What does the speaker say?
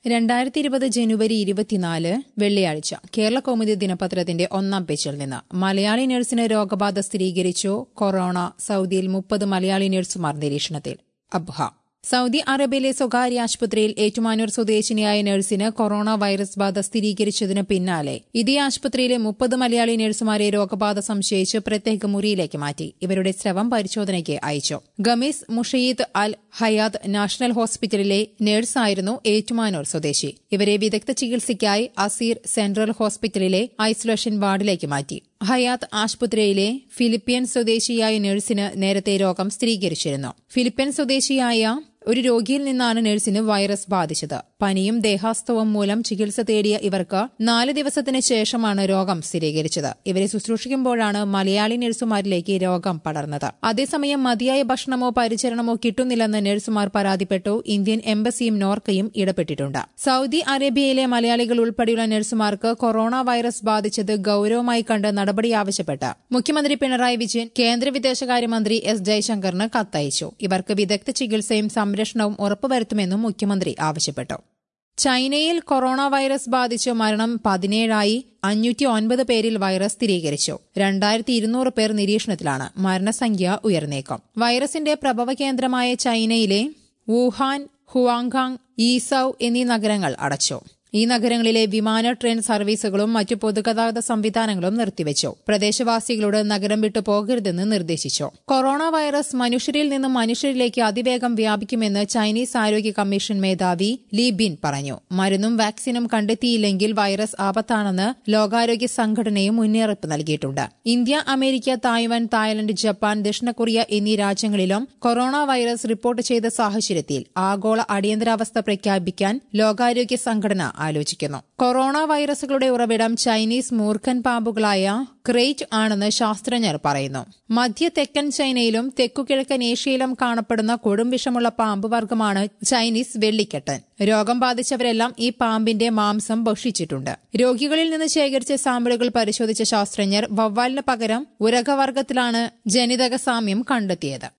രണ്ടായിരത്തി ഇരുപത് ജനുവരി ഇരുപത്തിനാല് വെള്ളിയാഴ്ച കേരള കൗമുദി ദിനപത്രത്തിന്റെ ഒന്നാം പേജിൽ നിന്ന് മലയാളി നഴ്സിന് രോഗബാധ സ്ഥിരീകരിച്ചു കൊറോണ സൌദിയിൽ മുപ്പത് മലയാളി നഴ്സുമാർ നിരീക്ഷണത്തിൽ അബ്ഹ സൌദി അറേബ്യയിലെ സ്വകാര്യ ആശുപത്രിയിൽ ഏറ്റുമാനൂർ സ്വദേശിനിയായ നഴ്സിന് കൊറോണ വൈറസ് ബാധ സ്ഥിരീകരിച്ചതിന് പിന്നാലെ ഇതേ ആശുപത്രിയിലെ മുപ്പത് മലയാളി നഴ്സുമാരെ രോഗബാധ സംശയിച്ച് പ്രത്യേക മുറിയിലേക്ക് മാറ്റി ഇവരുടെ സ്രവം പരിശോധനയ്ക്ക് അയച്ചു ഗമീസ് മുഷയീദ് അൽ ഹയാത്ത് നാഷണൽ ഹോസ്പിറ്റലിലെ നഴ്സായിരുന്നു ഏറ്റുമാനൂർ സ്വദേശി ഇവരെ വിദഗ്ധ ചികിത്സയ്ക്കായി അസീർ സെൻട്രൽ ഹോസ്പിറ്റലിലെ ഐസൊലേഷൻ വാർഡിലേക്ക് മാറ്റി ഹയാത്ത് ആശുപത്രിയിലെ ഫിലിപ്പീൻ സ്വദേശിയായ നഴ്സിന് നേരത്തെ രോഗം സ്ഥിരീകരിച്ചിരുന്നു ഫിലിപ്പീൻ സ്വദേശിയായ ഒരു രോഗിയിൽ നിന്നാണ് നഴ്സിന് വൈറസ് ബാധിച്ചത് പനിയും ദേഹാസ്തവവും മൂലം ചികിത്സ തേടിയ ഇവർക്ക് നാല് ദിവസത്തിന് ശേഷമാണ് രോഗം സ്ഥിരീകരിച്ചത് ഇവരെ ശുശ്രൂഷിക്കുമ്പോഴാണ് മലയാളി നഴ്സുമാരിലേക്ക് രോഗം പടർന്നത് അതേസമയം മതിയായ ഭക്ഷണമോ പരിചരണമോ കിട്ടുന്നില്ലെന്ന് നഴ്സുമാർ പരാതിപ്പെട്ടു ഇന്ത്യൻ എംബസിയും നോർക്കയും ഇടപെട്ടിട്ടുണ്ട് സൌദി അറേബ്യയിലെ മലയാളികൾ ഉൾപ്പെടെയുള്ള നഴ്സുമാർക്ക് കൊറോണ വൈറസ് ബാധിച്ചത് ഗൌരവമായി കണ്ട് നടപടി ആവശ്യപ്പെട്ട് മുഖ്യമന്ത്രി പിണറായി വിജയൻ കേന്ദ്ര വിദേശകാര്യമന്ത്രി എസ് ജയശങ്കറിന് കത്തയച്ചു ഇവർക്ക് വിദഗ്ധ ചികിത്സയും സംരക്ഷണവും ഉറപ്പുവരുത്തുമെന്നും മുഖ്യമന്ത്രി ആവശ്യപ്പെട്ടു ചൈനയിൽ കൊറോണ വൈറസ് ബാധിച്ച് മരണം പതിനേഴായി അഞ്ഞൂറ്റി ഒൻപത് പേരിൽ വൈറസ് സ്ഥിരീകരിച്ചു രണ്ടായിരത്തി ഇരുന്നൂറ് പേർ നിരീക്ഷണത്തിലാണ് മരണസംഖ്യ ഉയർന്നേക്കും വൈറസിന്റെ പ്രഭവ കേന്ദ്രമായ ചൈനയിലെ വുഹാൻ ഹുവാങ്കാങ് ഈസൌ എന്നീ നഗരങ്ങൾ അടച്ചു ഈ നഗരങ്ങളിലെ വിമാന ട്രെയിൻ സർവീസുകളും മറ്റു പൊതുഗതാഗത സംവിധാനങ്ങളും നിർത്തിവച്ചു പ്രദേശവാസികളോട് നഗരം വിട്ടു പോകരുതെന്ന് നിർദ്ദേശിച്ചു കൊറോണ വൈറസ് മനുഷ്യരിൽ നിന്നും മനുഷ്യരിലേക്ക് അതിവേഗം വ്യാപിക്കുമെന്ന് ചൈനീസ് ആരോഗ്യ കമ്മീഷൻ മേധാവി ലീ ബിൻ പറഞ്ഞു മരുന്നും വാക്സിനും കണ്ടെത്തിയില്ലെങ്കിൽ വൈറസ് ആപത്താണെന്ന് ലോകാരോഗ്യ സംഘടനയും മുന്നറിയിപ്പ് നൽകിയിട്ടുണ്ട് India America Taiwan Thailand Japan ദക്ഷിണ കൊറിയ എന്നീ രാജ്യങ്ങളിലും കൊറോണ വൈറസ് റിപ്പോർട്ട് ചെയ്ത സാഹചര്യത്തിൽ ആഗോള അടിയന്തരാവസ്ഥ പ്രഖ്യാപിക്കാൻ ലോകാരോഗ്യ സംഘടന ആലോചിക്കുന്നു കൊറോണ വൈറസുകളുടെ ഉറവിടം ചൈനീസ് മൂർഖൻ പാമ്പുകളായ ക്രേറ്റ് ആണെന്ന് ശാസ്ത്രജ്ഞർ പറയുന്നു മധ്യ തെക്കൻ ചൈനയിലും തെക്കുകിഴക്കൻ ഏഷ്യയിലും കാണപ്പെടുന്ന കൊടുംവിഷമുള്ള പാമ്പ് വർഗമാണ് ചൈനീസ് വെള്ളിക്കെട്ടൻ രോഗം ബാധിച്ചവരെല്ലാം ഈ പാമ്പിന്റെ മാംസം ഭക്ഷിച്ചിട്ടുണ്ട് രോഗികളിൽ നിന്ന് ശേഖരിച്ച സാമ്പിളുകൾ പരിശോധിച്ച ശാസ്ത്രജ്ഞർ വവ്വാലിന് പകരം ഉരകവർഗത്തിലാണ് ജനിതക സാമ്യം കണ്ടെത്തിയത്